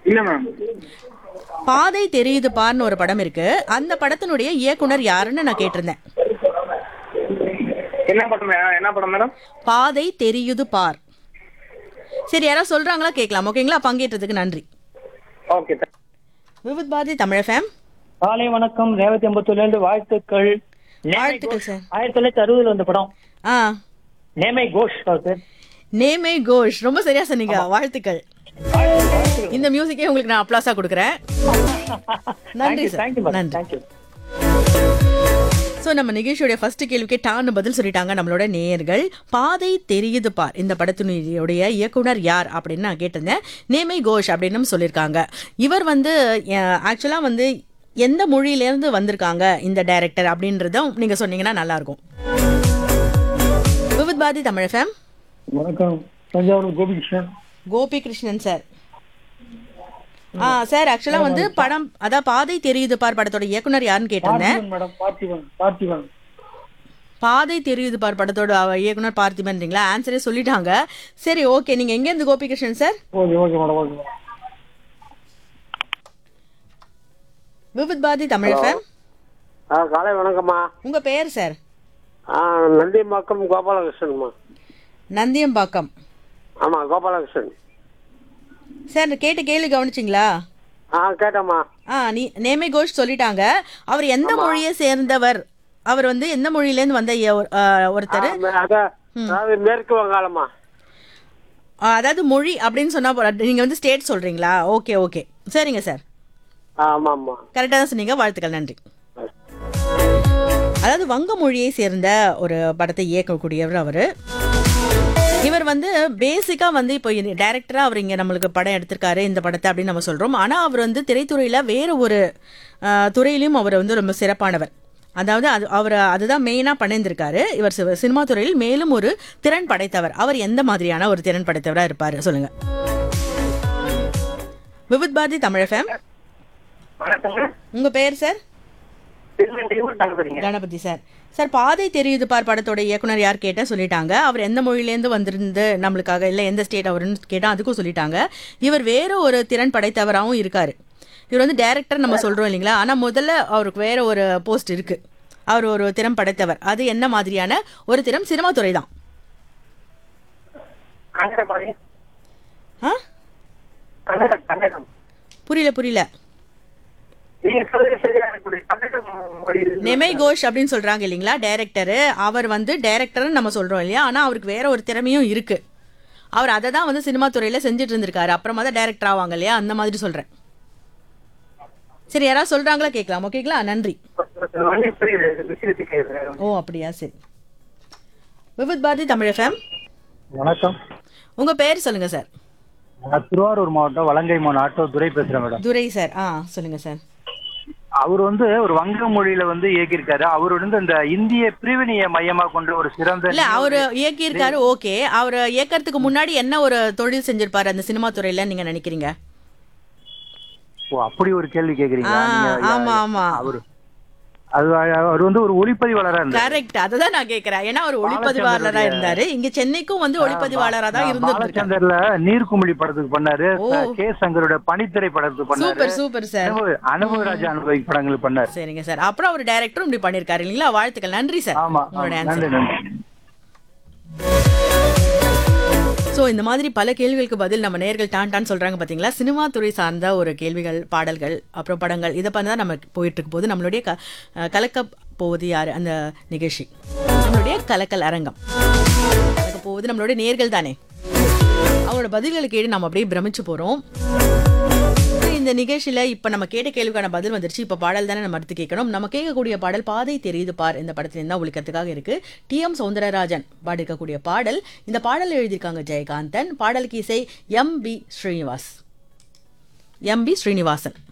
இல்ல மேம் பாதை தெரியுது பார்னு ஒரு படம் இருக்கு அந்த படத்தினுடைய இயக்குனர் யாருன்னு நான் கேட்டிருந்தேன் என்ன படம் மே- என்ன படம் மேடம் பாதை தெரியுது பார் சரி யாராவது சொல்றாங்களா கேட்கலாம் ஓகேங்களா பங்கேற்றதுக்கு நன்றி ஓகே விவித் பாரதி தமிழ் ஃபேம் காலை வணக்கம் ரேவதி அம்பத்தூர்ல இருந்து வாழ்த்துக்கள் வாழ்த்துக்கள் சார் ஆயிரத்தி தொள்ளாயிரத்தி அறுபதுல வந்த படம் ஆ நேமை கோஷ் சார் நேமே கோஷ் ரொம்ப சரியா சொன்னீங்க வாழ்த்துக்கள் இந்த மியூசிக்கே உங்களுக்கு நான் அப்ளாஸா கொடுக்குறேன் நன்றி சார் தேங்க்யூ மேடம் நன்றி தேங்க்யூ ஸோ நம்ம நிகழ்ச்சியோட ஃபர்ஸ்ட் கேள்விக்கே டான்னு பதில் சொல்லிட்டாங்க நம்மளோட நேயர்கள் பாதை தெரியுது பார் இந்த படத்தினுடைய இயக்குனர் யார் அப்படின்னு நான் கேட்டிருந்தேன் நேமை கோஷ் அப்படின்னு சொல்லியிருக்காங்க இவர் வந்து ஆக்சுவலாக வந்து எந்த மொழியிலேருந்து வந்திருக்காங்க இந்த டைரக்டர் அப்படின்றதும் நீங்க சொன்னீங்கன்னா நல்லா இருக்கும் விவித் பாரதி தமிழ் ஃபேம் வணக்கம் தஞ்சாவூர் கோபிகிருஷ்ணன் கோபி கிருஷ்ணன் சார் ஆ சார் ஆக்சுவலா வந்து படம் அதான் பாதை தெரியுது பார் படத்தோட இயக்குனர் யாருன்னு கேட்டிருந்தேன் பார்த்திபன் மேடம் பார்த்திபன் பார்த்திபன் பாதை தெரியுது பார் படத்தோட அவ இயக்குனர் பார்த்திபன்றீங்களா ஆன்சரே சொல்லிட்டாங்க சரி ஓகே நீங்க எங்க இருந்து Gopikrishnan sir okay okay madam okay madam Vividh Bharati Tamil fame ஆ காலை வணக்கம்மா உங்க பெயர் சார் ஆ நந்திம்பாக்கம் கோபாலகிருஷ்ணன்மா நந்தியம்பாக்கம் ஆமாம் கோபாலகிருஷ்ணன் சார் கேட்ட கேள்வி கவனிச்சிங்களா ஆ கேட்டம்மா ஆ நீ நேமே கோஷ் சொல்லிட்டாங்க அவர் எந்த மொழியை சேர்ந்தவர் அவர் வந்து எந்த மொழியிலேருந்து வந்த எ- ஆ, ஒருத்தர் ஆ, மே- அதான் அதாவது மேற்கு வங்காளம்மா ஆ, அதாவது மொழி அப்படின்னு சொன்னா போற- நீங்க வந்து ஸ்டேட் சொல்றீங்களா ஓகே ஓகே சரிங்க சார் ஆ ஆமாம் ஆமாம் கரெக்டாக தான் சொன்னீங்க வாழ்த்துக்கள் நன்றி அதாவது வங்க மொழியை சேர்ந்த ஒரு படத்தை இயக்கக்கூடியவர் அவர் இவர் வந்து பேசிக்கா வந்து இப்போ டைரக்டரா அவர் இங்க நம்மளுக்கு படம் எடுத்திருக்காரு இந்த படத்தை அப்படின்னு நம்ம சொல்றோம் ஆனா அவர் வந்து திரைத்துறையில வேற ஒரு ஆஹ், துறையிலும் அவர் வந்து ரொம்ப சிறப்பானவர் அதாவது அது அவர் அதுதான் மெயினா பண்ணியிருந்திருக்காரு இவர் சி- சினிமா துறையில் மேலும் ஒரு திறன் படைத்தவர் அவர் எந்த மாதிரியான ஒரு திறன் படைத்தவரா இருப்பாரு சொல்லுங்க விவித் பாரதி தமிழ் ஃபேம் வணக்கங்க உங்க பெயர் சார் திருநெல்வேலியூர் தளபதிங்க கணபதி சார் சார் பாதை தெரியுது பார் படத்தோட இயக்குனர் யார் கேட்டா சொல்லிட்டாங்க அவர் எந்த மொழியிலேருந்து வந்திருந்து நம்மளுக்காக இல்லை எந்த ஸ்டேட் அவருன்னு கேட்டால் அதுக்கும் சொல்லிட்டாங்க இவர் வேற ஒரு திறன் படைத்தவராகவும் இருக்காரு இவர் வந்து டைரக்டர் நம்ம சொல்றோம் இல்லைங்களா ஆனா முதல்ல அவருக்கு வேற ஒரு போஸ்ட் இருக்கு அவர் ஒரு திறம் படைத்தவர் அது என்ன மாதிரியான ஒரு திறம் சினிமா துறை தான் கன்னடமாடி ஆ கன்னடம் கன்னடம் புரியல புரியல நீங்க சொல்றது சரியா இருக்குது கன்னடம் மொழி இருக்கு. நெமை கோஷ் அப்படின்னு சொல்றாங்க இல்லைங்களா டைரக்டர் அவர் வந்து டைரக்டர்னு நம்ம சொல்றோம் இல்லையா ஆனா அவருக்கு வேற ஒரு திறமையும் இருக்கு அவர் அதை தான் வந்து சினிமா துறையில செஞ்சுட்டு இருந்திருக்காரு அப்புறமா தான் டைரக்டர் ஆவாங்க இல்லையா அந்த மாதிரி சொல்றேன் சரி யாராவது சொல்றாங்களா கேட்கலாம் ஓகேங்களா நன்றி வண்டி புரியுது விஷயத்தை கேட்குறேன் ஓ அப்படியா சரி விவித் பாரதி தமிழ் ஃபேம் வணக்கம் உங்க பேர் சொல்லுங்க சார் நான் திருவாரூர் மாவட்டம் வலங்கைமான் ஆட்டோ துரை பேசுறேன் மேடம் துரை சார் ஆ சொல்லுங்க சார் அவர் வந்து ஒரு வங்க மொழியில வந்து இயக்கியிருக்காரு அவர் வந்து இந்த இந்திய பிரிவினையை மையமா கொண்ட ஒரு சிறந்த இல்ல அவரு இயக்கியிருக்காரு ஓகே அவர் இயக்கறதுக்கு முன்னாடி என்ன ஒரு தொழில் செஞ்சிருப்பாரு அந்த சினிமா துறையில நீங்க நினைக்கிறீங்க ஓ அப்படி ஒரு கேள்வி கேக்குறீங்களா ஆ, நீங்க, ஆமா, ஆமா. அவர் அது அவர் வந்து ஒரு ஒளிப்பதிவாளரா இருந்தார் கரெக்ட் அததான் நான் கேக்குறேன் ஏன்னா அவர் ஒளிப்பதிவாளரா இருந்தாரு இங்க சென்னைக்கும் வந்து ஒளிப்பதிவாளரா தான் இருந்துட்டு பாலச்சந்தர்ல நீர்க்குமிழி படத்துக்கு பண்ணாரு ஓ. கே சங்கரோட பனித்திரை படத்துக்கு பண்ணாரு சூப்பர் சூப்பர் சார் அனுபவ அனுபவராஜ அனுபவி படங்கள் பண்ணாரு சரிங்க சார் அப்புறம் அவர் டைரக்டரும் இப்படி பண்ணிருக்காரு இல்லைங்களா வாழ்த்துக்கள் நன்றி சார் ஆமா உங்களோட ஆமா. ஆன்சர் நன்றி நன்றி ஸோ இந்த மாதிரி பல கேள்விகளுக்கு பதில் நம்ம நேர்கள் டான் டான் சொல்றாங்க பாத்தீங்களா சினிமா துறை சார்ந்த ஒரு கேள்விகள் பாடல்கள் அப்புறம் படங்கள் இதை பண்ணி தான் நம்ம போயிட்டு இருக்கும் போது நம்மளுடைய க அஹ் கலக்க போவது யாரு அந்த நிகழ்ச்சி நம்மளுடைய கலக்கல் அரங்கம் கலக்க போவது நம்மளுடைய நேர்கள் தானே அவங்களோட பதில்களை கேட்டு நம்ம அப்படியே பிரமிச்சு போறோம் சரி, இந்த நிகழ்ச்சியில இப்ப நம்ம கேட்ட கேள்விக்கான பதில் வந்துருச்சு இப்ப பாடல் தானே நம்ம அடுத்து கேட்கணும் நம்ம கேட்கக்கூடிய பாடல் பாதை தெரியுது பார் இந்த படத்துல இருந்தா ஒழிக்கிறதுக்காக இருக்கு டி எம் சௌந்தரராஜன் பாடிருக்கக்கூடிய பாடல் இந்த பாடல் எழுதியிருக்காங்க ஜெயகாந்தன் பாடலுக்கு இசை M P Srinivas M P Srinivasan